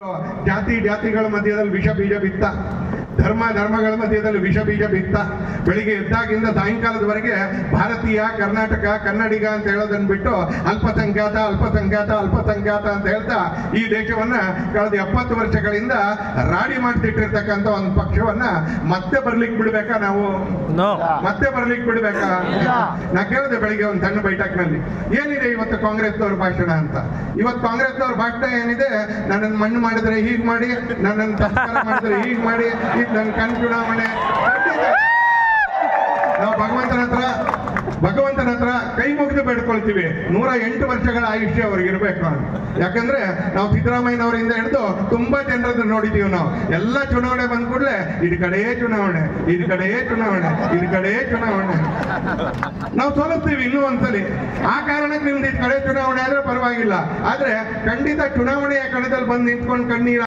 ಜಾತಿ ಜಾತಿಗಳ ಮಧ್ಯದಲ್ಲಿ ವಿಷ ಬೀಜ ಬಿತ್ತ ಧರ್ಮ ಧರ್ಮಗಳ ಮಧ್ಯದಲ್ಲಿ ವಿಷ ಬೀಜ ಬಿತ್ತ ಬೆಳಿಗ್ಗೆ ಎದ್ದಾಗಿಂದ ಸಾಯಂಕಾಲದವರೆಗೆ ಭಾರತೀಯ ಕರ್ನಾಟಕ ಕನ್ನಡಿಗ ಅಂತ ಹೇಳೋದನ್ನ ಬಿಟ್ಟು ಅಲ್ಪಸಂಖ್ಯಾತ ಅಲ್ಪಸಂಖ್ಯಾತ ಅಲ್ಪಸಂಖ್ಯಾತ ಅಂತ ಹೇಳ್ತಾ ಈ ದೇಶವನ್ನ ಕಳೆದ ಎಪ್ಪತ್ತು ವರ್ಷಗಳಿಂದ ರಾಡಿ ಮಾಡ್ತಿಟ್ಟಿರ್ತಕ್ಕಂಥ ಒಂದು ಪಕ್ಷವನ್ನ ಮತ್ತೆ ಬರ್ಲಿಕ್ಕೆ ಬಿಡ್ಬೇಕಾ ನಾವು ನೋ ಮತ್ತೆ ಬರ್ಲಿಕ್ಕೆ ಬಿಡ್ಬೇಕಾ ನಾ ಕೇಳಿದೆ ಬೆಳಿಗ್ಗೆ ಒಂದು ಸಣ್ಣ ಬೈಠಕ್ನಲ್ಲಿ ಏನಿದೆ ಇವತ್ತು ಕಾಂಗ್ರೆಸ್ನವ್ರ ಭಾಷಣ ಅಂತ ಇವತ್ತು ಕಾಂಗ್ರೆಸ್ನವ್ರ ಭಾಷಣ ಏನಿದೆ ನನ್ನನ್ನು ಮಣ್ಣು ಮಾಡಿದ್ರೆ ಹೀಗ್ ಮಾಡಿ ನನ್ನನ್ನು ಸಂಸ್ಕಾರ ಮಾಡಿದ್ರೆ ಹೀಗ್ ಮಾಡಿ ಇದು ನನ್ನ ಕಣ್ ಚುನಾವಣೆ ನಾವು ಭಗವಂತನ ಹತ್ರ ಭಗವಂತನ ಹತ್ರ ಕೈ ಮುಗಿದು ಬೇಡ್ಕೊಳ್ತೀವಿ ನೂರ ಎಂಟು ವರ್ಷಗಳ ಆಯುಷ್ಯ ಅವ್ರಿಗೆ ಇರಬೇಕು ಅಂತ ಯಾಕಂದ್ರೆ ನಾವು ಸಿದ್ದರಾಮಯ್ಯನವರಿಂದ ಹಿಡಿದು ತುಂಬಾ ಜನರದ್ದು ನೋಡಿದೀವಿ ನಾವು ಎಲ್ಲ ಚುನಾವಣೆ ಬಂದ ಕೂಡಲೇ ಇದ್ ಕಡೆ ಚುನಾವಣೆ ಇದ್ ಕಡೆ ಚುನಾವಣೆ ಇದ್ ಕಡೆ ಚುನಾವಣೆ ನಾವು ಸೋಲಿಸ್ತೀವಿ ಇನ್ನೂ ಒಂದ್ಸಲಿ ಆ ಕಾರಣಕ್ಕೆ ನಿಮ್ದು ಇದ್ ಕಡೆ ಚುನಾವಣೆ ಆದ್ರೆ ಪರವಾಗಿಲ್ಲ ಆದ್ರೆ ಖಂಡಿತ ಚುನಾವಣೆಯ ಕಣದಲ್ಲಿ ಬಂದು ನಿಂತ್ಕೊಂಡು ಕಣ್ಣೀರ